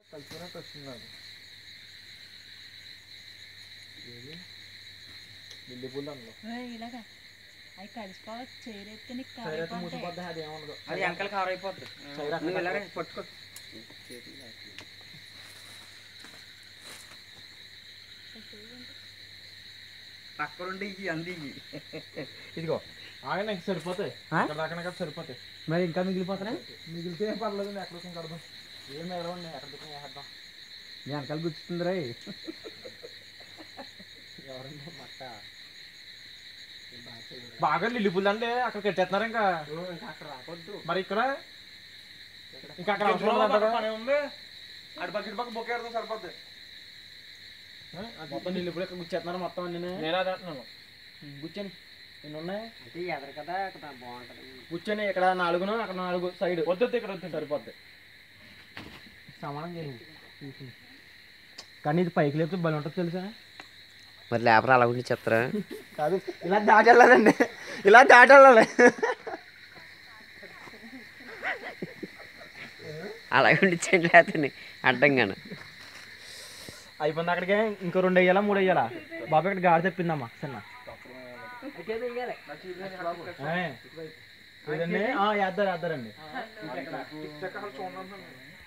కలిసిపోయినట్టు వచ్చింది నాకు ఏది లిల్లీ పూలు అందులో ఏయ్, ఇలాగా అవి కలిసిపోవచ్చు చేరెత్తే నీకు చైరత్తి కాలిపోతాయి. మూసిపోద్ది అది ఏముండదు అది వెనకాల కవర్ అయిపోద్ది చైరా నువ్వు వెళ్ళరా పట్టుకో పక్కనుండి ఇవి అంది ఇవి ఇదిగో ఆగ నాకు సరిపోతాయి ఆ? ఇక్కడ దాకా నాకు సరిపోతాయి మరి ఇంకా మిగిలిపోతున్నాయి మిగిలితే ఏం పర్లేదు ఎక్కడ కోసం కడదాం ఏం మిగలవండి ఎక్కడ దుఃఖం వేసేద్దాం మీ వెనకాల గుర్తుంది రా ఎవరండి మట్ట బాగా లిల్లీ పూలు అంటే అక్కడ కట్టేస్తున్నారు ఇంకా అక్కడ రాకొద్దు మరి ఇక్కడ ఇంకా అక్కడ అవసరం లేదు అంటారా? పని ఉంది అటు పక్క ఇటు పక్క బొక్క ఎడతాం సరిపోద్ది ఆ? అది మొత్తం నీళ్ళు ఇప్పుడు ఇక్కడ గుచ్చేస్తున్నారు మొత్తం అన్ని నేను అదే అంటున్నాను గుచ్చని ఎన్ని ఉన్నాయి అంటే ఎదరు కదా అక్కడ బాగుంటది గుచ్చని ఇక్కడ నాలుగును అక్కడ నాలుగు సైడ్ వద్దొద్దు ఇక్కడ వద్దు సరిపోద్ది సమానం చేయండి కానీ ఇది పైకి లేపితే బలి ఉంటుంది తెలుసా మరి లేపర్ అలా ఉండి చెప్తారా కాదు ఇలా దాటెళ్ళాలండి ఇలా దాటెళ్ళాలి అలా ఉండి చెట్లేతని అడ్డంగాను అయిపోయింది అక్కడికే ఇంకో రెండు వేయాలా మూడు వేయాలా బాబు ఇక్కడ గాడి తెప్పిందమ్మా చిన్న ఏ, ఇదండి ఆ, వేద్దారు వేద్దారండి చెక్క అసలు చూడండి